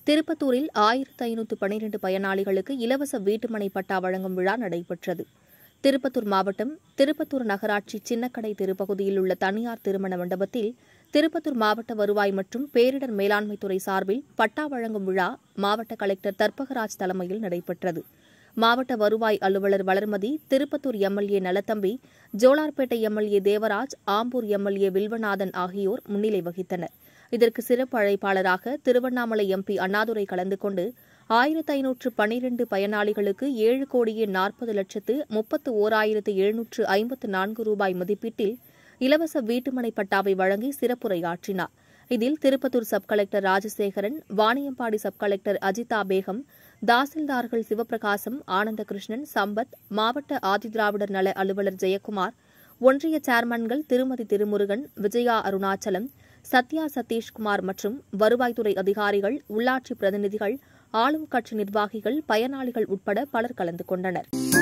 திருப்பத்தூரில் ஆயிரத்து ஐநூற்று பனிரெண்டு பயனாளிகளுக்கு இலவச வீட்டுமனை பட்டா வழங்கும் விழா நடைபெற்றது திருப்பத்தூர் மாவட்டம் திருப்பத்தூர் நகராட்சி சின்னக்கடை தெருப்பகுதியில் உள்ள தனியார் திருமண மண்டபத்தில் திருப்பத்தூர் மாவட்ட வருவாய் மற்றும் பேரிடர் மேலாண்மைத்துறை சார்பில் பட்டா வழங்கும் விழா மாவட்ட கலெக்டர் தர்பகராஜ் தலைமையில் நடைபெற்றது மாவட்ட வருவாய் அலுவலர் Valarmathi Tirupattur MLA Nalathambi Jolarpettai MLA Devaraj Ambur MLA Vilvanathan ஆகியோர் முன்னிலை வகித்தனர் இதற்கு சிறப்பு அழைப்பாளராக திருவண்ணாமலை எம்பி அண்ணாதுரை கலந்து கொண்டு ஆயிரத்து ஐநூற்று பனிரெண்டு பயனாளிகளுக்கு ஏழு கோடியே நாற்பது லட்சத்து முப்பத்து ஓராயிரத்து எழுநூற்று ஐம்பத்து நான்கு ரூபாய் மதிப்பீட்டில் இலவச வீட்டுமனை பட்டாவை வழங்கி சிறப்புரையாற்றினார் இதில் Tirupattur sub collector Rajasekaran Vaniyambadi sub collector Ajitha Begum தாசில்தார்கள் சிவபிரகாசம் ஆனந்தகிருஷ்ணன் சம்பத் மாவட்ட ஆதிதிராவிடர் நல அலுவலர் ஜெயக்குமார் ஒன்றிய சேர்மன்கள் திருமதி திருமுருகன் விஜயா அருணாச்சலம் சத்யா சதீஷ்குமார் மற்றும் வருவாய்த்துறை அதிகாரிகள் உள்ளாட்சி பிரதிநிதிகள் ஆளும் கட்சி நிர்வாகிகள் பயனாளிகள் உட்பட பலர் கலந்து கொண்டனர்